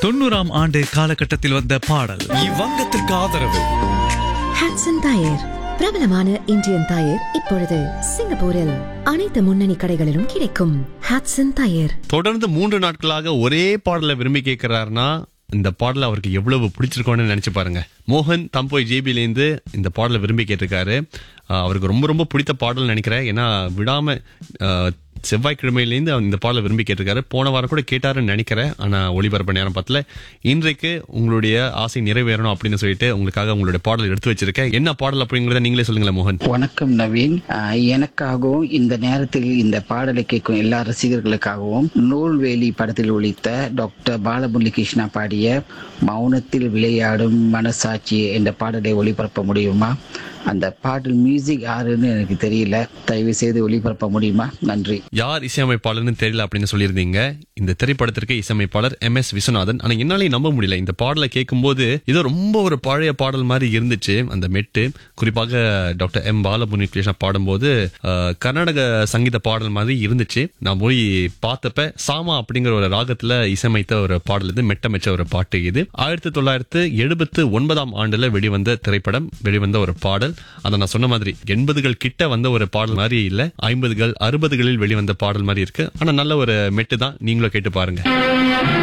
தொண்ணூறாம் ஆண்டு காலகட்டத்தில் வந்த பாடல் இவ்வங்கத்திற்கு ஆதரவு ஹாட்சன் டயர் பிரபலமான இந்தியன் டயர் இப்பொழுது சிங்கப்பூரில் அனைத்து முன்னணி கடைகளிலும் கிடைக்கும் ஹாட்சன் டயர் தொடர்ந்து மூன்று நாட்களாக ஒரே பாடலை விரும்பி கேட்கிறாருன்னா இந்த பாடல் அவருக்கு எவ்வளவு பிடிச்சிருக்கோன்னு நினைச்சு பாருங்க மோகன் தம்போய் ஜேபிலேருந்து இந்த பாடலை விரும்பி கேட்டிருக்காரு ஆஹ் அவருக்கு ரொம்ப ரொம்ப பிடித்த பாடல் நினைக்கிறேன் ஏன்னா விடாம ஆஹ் செவ்வாய்க்கிழமையிலேருந்து அவர் இந்த பாடலை விரும்பி கேட்டிருக்காரு போன வாரம் கூட கேட்டாருன்னு நினைக்கிறேன் ஆனா ஒளிபரப்பு நேரம் பத்தல இன்றைக்கு உங்களுடைய ஆசை நிறைவேறணும் அப்படின்னு சொல்லிட்டு உங்களுக்காக உங்களுடைய பாடல் எடுத்து வச்சிருக்கேன் என்ன பாடல் அப்படிங்கறத நீங்களே சொல்லுங்களேன் மோகன் வணக்கம் நவீன் ஆஹ் எனக்காகவும் இந்த நேரத்தில் இந்த பாடலை கேட்கும் எல்லா ரசிகர்களுக்காகவும் நூல்வேலி படத்தில் ஒழித்த டாக்டர் பாலமுரளி கிருஷ்ணா பாடிய மௌனத்தில் விளையாடும் மனசாட்சி என்ற பாடலை ஒளிபரப்ப முடியுமா அந்த பாடல் மியூசிக் யாருன்னு எனக்கு தெரியல தயவு செய்து ஒளிபரப்ப முடியுமா நன்றி யார் இசையமைப்பாளர்னு தெரியல அப்படின்னு சொல்லியிருந்தீங்க இந்த திரைப்படத்திற்கு இசையமைப்பாளர் எம் எஸ் விஸ்வநாதன் ஆனா என்னாலே நம்ப முடியல இந்த பாடலை கேட்கும்போது இது ரொம்ப ஒரு பழைய பாடல் மாதிரி இருந்துச்சு அந்த மெட்டு குறிப்பாக டாக்டர் எம் பாலமுனி கிருஷ்ணா பாடும்போது அஹ், கர்நாடக சங்கீத பாடல் மாதிரி இருந்துச்சு நான் போய் பார்த்தப்ப சாமா அப்படிங்கிற ஒரு ராகத்துல இசையமைத்த ஒரு பாடல் இது மெட்டமெச்ச ஒரு பாட்டு இது ஆயிரத்தி தொள்ளாயிரத்து எழுபத்து ஒன்பதாம் ஆண்டுல வெளிவந்த திரைப்படம் வெளிவந்த ஒரு பாடல் அதை நான் சொன்ன மாதிரி எண்பதுகள் கிட்ட வந்த ஒரு பாடல் மாதிரி இல்ல ஐம்பதுகள் அறுபதுகளில் வெளிவந்த பாடல் மாதிரி இருக்கு ஆனா நல்ல ஒரு மெட்டு தான் நீங்களும் கேட்டு பாருங்க